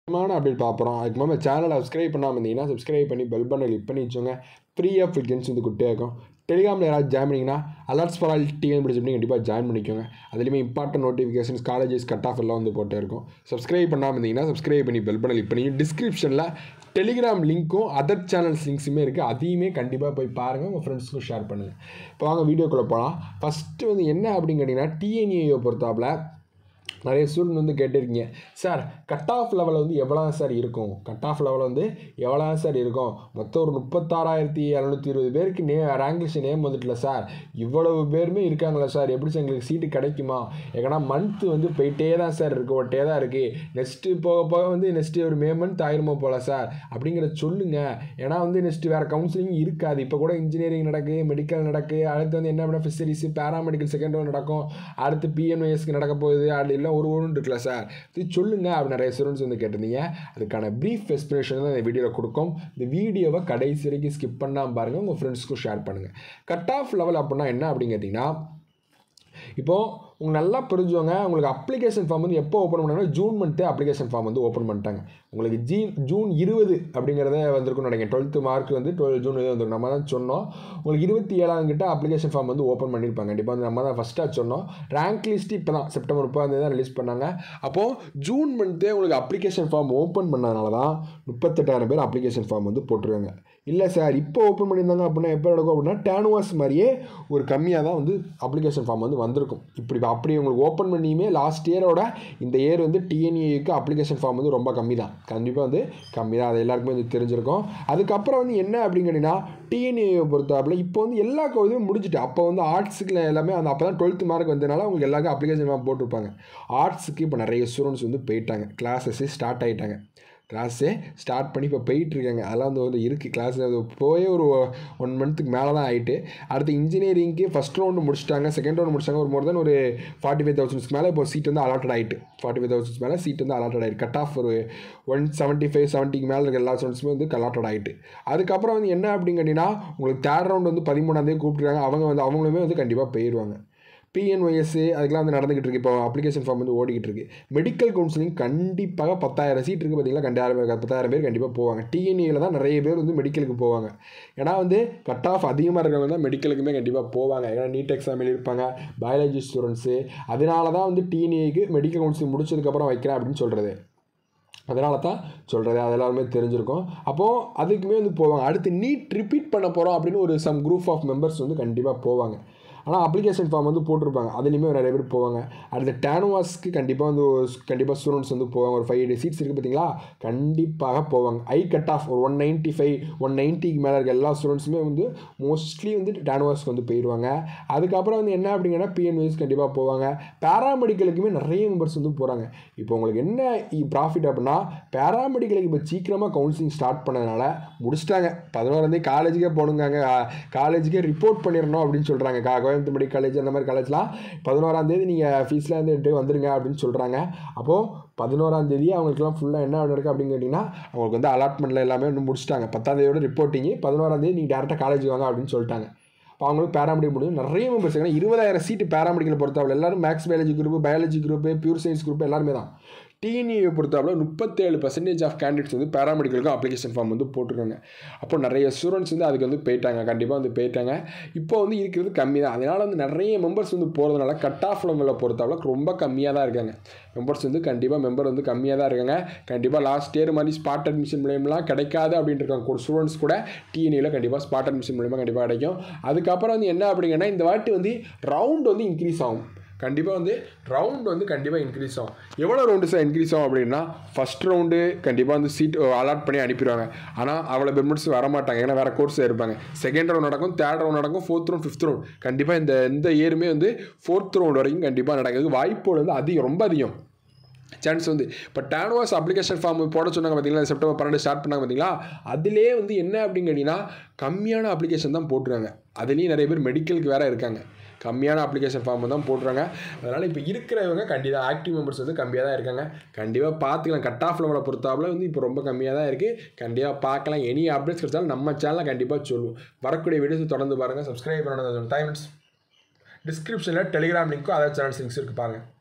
முக்கியமான அப்டேட் பார்க்குறோம் அதுக்கு மேலே சேனலை சப்ஸ்கிரைப் பண்ணாமல் இருந்தீங்கன்னா சப்ஸ்கிரைப் பண்ணி பெல் பண்ண கிளிக் பண்ணி வச்சோங்க ஃப்ரீயாக ஃபில்கன்ஸ் வந்து குட்டே இருக்கும் டெலிகிராமில் யாராவது ஜாயின் பண்ணிங்கன்னா அலர்ட்ஸ் ஃபார் ஆல் டிஎன் படிச்சு கண்டிப்பாக ஜாயின் பண்ணிக்கோங்க அதுலேயுமே important notifications colleges cut off எல்லாம் வந்து போட்டே இருக்கும் சப்ஸ்கிரைப் பண்ணாமல் இருந்தீங்கன்னா சப்ஸ்கிரைப் பண்ணி பெல் பண்ண கிளிக் பண்ணி டிஸ்கிரிப்ஷனில் டெலிகிராம் லிங்க்கும் அதர் சேனல்ஸ் லிங்க்ஸுமே இருக்குது அதையுமே கண்டிப்பாக போய் பாருங்கள் உங்கள் ஃப்ரெண்ட்ஸ்க்கும் ஷேர் பண்ணுங்கள் இப்போ வாங்க வீடியோக்குள்ளே போகலாம் ஃபஸ்ட்டு வந்து என்ன அப்படின்னு கேட்டிங்கன்னா டிஎன்ஏயை பொறுத்தாப்புல நிறைய ஸ்டூடெண்ட் வந்து கேட்டிருக்கீங்க சார் கட் ஆஃப் லெவல் வந்து எவ்வளோ சார் இருக்கும் கட் ஆஃப் லெவல் வந்து எவ்வளோ சார் இருக்கும் மொத்தம் ஒரு முப்பத்தாறாயிரத்தி இரநூத்தி இருபது பேருக்கு நே ரேங்க் லிஸ்ட் நேம் வந்துட்டல சார் இவ்வளவு பேருமே இருக்காங்களா சார் எப்படி சார் எங்களுக்கு சீட்டு கிடைக்குமா ஏன்னா மந்த்து வந்து போயிட்டே தான் சார் இருக்கு ஒட்டே தான் இருக்குது நெக்ஸ்ட்டு போக போக வந்து நெக்ஸ்ட்டு ஒரு மே மந்த் ஆயிருமோ போல சார் அப்படிங்கிறத சொல்லுங்கள் ஏன்னா வந்து நெக்ஸ்ட்டு வேறு கவுன்சிலிங் இருக்காது இப்போ கூட இன்ஜினியரிங் நடக்கு மெடிக்கல் நடக்கு அடுத்து வந்து என்ன பண்ண ஃபிஷரிஸ் பேராமெடிக்கல் செகண்ட் ஒன் நடக்கும் அடுத்து பிஎன்ஒஎஸ்க்கு நடக்க போகுது அது இல்லை ஒரு ஒன்று இருக்குல்ல சார் இது சொல்லுங்கள் அப்படி நிறைய ஸ்டூடெண்ட்ஸ் வந்து கேட்டிருந்தீங்க அதுக்கான ப்ரீஃப் எக்ஸ்பிளேஷன் தான் இந்த வீடியோவில் கொடுக்கும் இந்த வீடியோவை கடைசி வரைக்கும் ஸ்கிப் பண்ணாமல் பாருங்கள் உங்கள் ஃப்ரெண்ட்ஸ்க்கும் ஷேர் பண்ணுங்கள் கட் ஆஃப் லெவல் அப்படின்னா என்ன அப்படின்னு கேட்டிங்கன்னா இப்போது உங்களுக்கு நல்லா புரிஞ்சவங்க உங்களுக்கு அப்ளிகேஷன் ஃபார்ம் வந்து எப்போ ஓப்பன் பண்ணாங்கன்னா ஜூன் மந்த்தே அப்ளிகேஷன் ஃபார்ம் வந்து ஓப்பன் பண்ணிட்டாங்க உங்களுக்கு ஜீ ஜூன் இருபது அப்படிங்கிறத வந்திருக்கும்னு நினைக்கிறேன் டுவெல்த்து மார்க் வந்து டுவெல் ஜூன் இது வந்துருக்கும் நம்ம தான் சொன்னோம் உங்களுக்கு இருபத்தி ஏழாம் கிட்ட அப்ளிகேஷன் ஃபார்ம் வந்து ஓப்பன் பண்ணியிருப்பாங்க கண்டிப்பாக வந்து நம்ம தான் ஃபஸ்ட்டாக சொன்னோம் ரேங்க் லிஸ்ட் இப்போ தான் செப்டம்பர் முப்பதாம் தேதி தான் ரிலீஸ் பண்ணாங்க அப்போது ஜூன் மந்த்தே உங்களுக்கு அப்ளிகேஷன் ஃபார்ம் ஓப்பன் பண்ணதுனால தான் முப்பத்தெட்டாயிரம் பேர் அப்ளிகேஷன் ஃபார்ம் வந்து போட்டிருக்காங்க இல்லை சார் இப்போ ஓப்பன் பண்ணியிருந்தாங்க அப்படின்னா எப்போ நடக்கும் அப்படின்னா டேனுவாஸ் மாதிரியே ஒரு கம்மியாக தான் வந்து அப்ளிகேஷன் ஃபார்ம் வந்து வந்திருக்கும் இப்படி அப்படி உங்களுக்கு ஓப்பன் பண்ணியுமே லாஸ்ட் இயரோட இந்த இயர் வந்து டிஎன்ஏக்கு அப்ளிகேஷன் ஃபார்ம் வந்து ரொம்ப கம்மி தான் கண்டிப்பாக வந்து கம்மி தான் அது எல்லாருக்குமே வந்து தெரிஞ்சிருக்கும் அதுக்கப்புறம் வந்து என்ன அப்படின்னு கேட்டிங்கன்னா டிஎன்ஏயை பொறுத்தாப்புல இப்போ வந்து எல்லா கோவிலும் முடிஞ்சுட்டு அப்போ வந்து ஆர்ட்ஸுக்கு எல்லாமே அந்த அப்போ தான் டுவெல்த்து மார்க் வந்ததுனால உங்களுக்கு எல்லாருக்கும் அப்ளிகேஷன் ஃபார்ம் போட்டிருப்பாங்க ஆர்ட்ஸுக்கு இப்போ நிறைய ஸ்டூடெண்ட்ஸ் வந்து போயிட்டாங்க கிளாஸஸ் ஸ்டார்ட் ஆகிட்டாங்க கிளாஸே ஸ்டார்ட் பண்ணி இப்போ போயிட்டுருக்காங்க அதெல்லாம் வந்து வந்து இருக்குது கிளாஸ் அது போய் ஒரு ஒன் மந்த்துக்கு மேலே தான் ஆகிட்டு அடுத்து இன்ஜினியரிங்க்கு ஃபஸ்ட் ரவுண்டு முடிச்சிட்டாங்க செகண்ட் ரவுண்ட் முடிச்சாங்க ஒரு மோர் தென் ஒரு ஃபார்ட்டி ஃபைவ் தௌசண்ட்ஸ்க்கு மேலே இப்போ சீட் வந்து அலாட்டட் ஆகிட்டு ஃபார்ட்டி ஃபைவ் தௌசண்ட்ஸ் மேலே சீட் வந்து அலாட்டட் ஆகிட்டு கட் ஆஃப் ஒரு ஒன் செவன்ட்டி ஃபைவ் செவன்ட்டிக்கு மேலே இருக்க எல்லா ஸ்டூடெண்ட்ஸுமே வந்து அலாட்டட் ஆகிட்டு அதுக்கப்புறம் வந்து என்ன அப்படின்னு கேட்டிங்கன்னா உங்களுக்கு தேர்ட் ரவுண்ட் வந்து பதிமூணாந்தேதி கூப்பிட்ருக்காங்க அவங்க வந்து அவங்களுமே வந்து கண்டிப்பாக போயிடுவாங்க பிஎன்ஒஎஸ் அதுக்கெலாம் வந்து நடந்துகிட்டு இருக்கு இப்போ அப்ளிகேஷன் ஃபார்ம் வந்து ஓடிக்கிட்டு இருக்கு மெடிக்கல் கவுன்சிலிங் கண்டிப்பாக பத்தாயிரம் சீட் இருக்குது பார்த்தீங்களா கண்டாயிரம் பத்தாயிரம் பேர் கண்டிப்பாக போவாங்க டிஎன்இயில் தான் நிறைய பேர் வந்து மெடிக்கலுக்கு போவாங்க ஏன்னா வந்து கட் ஆஃப் அதிகமாக இருக்கிறவங்க தான் மெடிக்கலுக்குமே கண்டிப்பாக போவாங்க ஏன்னா நீட் எக்ஸாம் எழுதியிருப்பாங்க பயாலஜி ஸ்டூடெண்ட்ஸு அதனால தான் வந்து டிஎன்ஏக்கு மெடிக்கல் கவுன்சிலிங் முடிச்சதுக்கப்புறம் வைக்கிறேன் அப்படின்னு சொல்கிறது அதனால தான் சொல்கிறது அது எல்லாருமே தெரிஞ்சிருக்கும் அப்போது அதுக்குமே வந்து போவாங்க அடுத்து நீட் ரிப்பீட் பண்ண போகிறோம் அப்படின்னு ஒரு சம் குரூப் ஆஃப் மெம்பர்ஸ் வந்து கண்டிப்பாக போவாங்க ஆனால் அப்ளிகேஷன் ஃபார்ம் வந்து போட்டிருப்பாங்க அதுலேயுமே நிறைய பேர் போவாங்க அடுத்த டேனுவாஸ்க்கு கண்டிப்பாக வந்து கண்டிப்பாக ஸ்டூடெண்ட்ஸ் வந்து போவாங்க ஒரு ஃபைவ் சீட்ஸ் இருக்குது பார்த்தீங்களா கண்டிப்பாக போவாங்க ஐ கட் ஆஃப் ஒரு ஒன் நைன்ட்டி ஃபைவ் ஒன் நைன்ட்டிக்கு மேலே இருக்க எல்லா ஸ்டூடெண்ட்ஸுமே வந்து மோஸ்ட்லி வந்து டேனுவாஸ்க்கு வந்து போயிடுவாங்க அதுக்கப்புறம் வந்து என்ன அப்படிங்கன்னா பிஎன்விஎஸ் கண்டிப்பாக போவாங்க பேராமெடிக்கலுக்குமே நிறைய மெம்பர்ஸ் வந்து போகிறாங்க இப்போ உங்களுக்கு என்ன ப்ராஃபிட் அப்படின்னா பேராமெடிக்கலுக்கு இப்போ சீக்கிரமாக கவுன்சிலிங் ஸ்டார்ட் பண்ணதுனால முடிச்சிட்டாங்க பதினோராந்தேதி காலேஜுக்கே போகணுங்க காலேஜுக்கே ரிப்போர்ட் பண்ணிடணும் அப்படின்னு சொல்கிறாங்க கா கோயம்புத்தூர் மெடிக்கல் காலேஜ் அந்த மாதிரி காலேஜ்லாம் பதினோராந்தேதி நீங்கள் ஃபீஸ்லாம் வந்து வந்துருங்க அப்படின்னு சொல்கிறாங்க அப்போது பதினோராந்தேதி அவங்களுக்குலாம் ஃபுல்லாக என்ன நடக்குது அப்படின்னு கேட்டிங்கன்னா அவங்களுக்கு வந்து அலாட்மெண்ட்டில் எல்லாமே வந்து முடிச்சிட்டாங்க பத்தாந்தேதியோட ரிப்போர்ட்டிங்கு பதினோராந்தேதி நீங்கள் டேரெக்டாக காலேஜ் வாங்க அப்படின்னு சொல்லிட்டாங்க இப்போ அவங்களுக்கு பேராமெடிக்கல் முடியும் நிறைய மெம்பர்ஸ் ஏன்னா இருபதாயிரம் சீட்டு பேராமெடிக்கல் பொறுத்தவரை எல்லாரும் maths biology group biology group pure science group எல்லாருமே தான் டிஎன்இயை பொறுத்தவரை முப்பத்தேழு பர்சன்டேஜ் ஆஃப் கேண்டிடேட்ஸ் வந்து பேராமெடிக்கலுக்கு அப்ளிகேஷன் ஃபார்ம் வந்து போட்டிருக்காங்க அப்போ நிறைய ஸ்டூடெண்ட்ஸ் வந்து அதுக்கு வந்து போயிட்டாங்க கண்டிப்பாக வந்து போயிட்டாங்க இப்போ வந்து இருக்கிறது கம்மி தான் அதனால் வந்து நிறைய மெம்பர்ஸ் வந்து போகிறதுனால கட் ஆஃப் லெவலில் பொறுத்தவரை ரொம்ப கம்மியாக தான் இருக்காங்க மெம்பர்ஸ் வந்து கண்டிப்பாக மெம்பர் வந்து கம்மியாக தான் இருக்காங்க கண்டிப்பாக லாஸ்ட் இயர் மாதிரி ஸ்பாட் அட்மிஷன் மூலியம்லாம் கிடைக்காது அப்படின்ட்டு இருக்காங்க ஒரு ஸ்டூடெண்ட்ஸ் கூட டிஎன்இயில் கண்டிப்பாக ஸ்பாட் அட்மிஷன் மூலியமாக கண்டிப்பாக கிடைக்கும் அதுக்கப்புறம் வந்து என்ன அப்படிங்கன்னா இந்த வாட்டி வந்து ரவுண்ட் வந்து இன்க்ரீஸ் ஆகும் கண்டிப்பாக வந்து ரவுண்ட் வந்து கண்டிப்பாக இன்க்ரீஸ் ஆகும் எவ்வளோ ரவுண்டு சார் இன்க்ரீஸ் ஆகும் அப்படின்னா ஃபஸ்ட் ரவுண்டு கண்டிப்பாக வந்து சீட் அலாட் பண்ணி அனுப்பிடுவாங்க ஆனால் அவ்வளோ பெர்மிட்ஸ் வரமாட்டாங்க ஏன்னா வேறு கோர்ஸ் இருப்பாங்க செகண்ட் ரவுண்ட் நடக்கும் தேர்ட் ரவுண்ட் நடக்கும் ஃபோர்த் ரவுண்ட் ஃபிஃப்த் ரவுண்ட் கண்டிப்பாக இந்த இந்த இயருமே வந்து ஃபோர்த் ரவுண்ட் வரைக்கும் கண்டிப்பாக நடக்குது வாய்ப்புகள் வந்து அதிகம் ரொம்ப அதிகம் சான்ஸ் வந்து இப்போ டேன்வாஸ் அப்ளிகேஷன் ஃபார்ம் போட சொன்னாங்க பார்த்தீங்களா செப்டம்பர் பன்னெண்டு ஸ்டார்ட் பண்ணாங்க பார்த்தீங்களா அதிலே வந்து என்ன அப்படின்னு கேட்டிங்கன்னா கம்மியான அப்ளிகேஷன் தான் போட்டுருக்காங்க அதுலேயும் நிறைய பேர் மெடிக்கலுக்கு வேறு இருக்காங்க கம்மியான அப்ளிகேஷன் ஃபார்ம் தான் போட்டுறாங்க அதனால் இப்போ இருக்கிறவங்க கண்டிப்பாக ஆக்டிவ் மெம்பர்ஸ் வந்து கம்மியாக தான் இருக்காங்க கண்டிப்பாக பார்த்துக்கலாம் கட் ஆஃப் லெவலை பொறுத்தாப்புல வந்து இப்போ ரொம்ப கம்மியாக தான் இருக்குது கண்டிப்பாக பார்க்கலாம் எனி அப்டேட்ஸ் கிடைச்சாலும் நம்ம சேனலில் கண்டிப்பாக சொல்லுவோம் வரக்கூடிய வீடியோஸ் தொடர்ந்து பாருங்கள் சப்ஸ்கிரைப் பண்ணணும் டைம்ஸ் டிஸ்கிரிப்ஷனில் டெலிகிராம் லிங்க்கும் அதர் சேனல்ஸ் லிங்க்ஸ் இருக்குது பாருங்கள்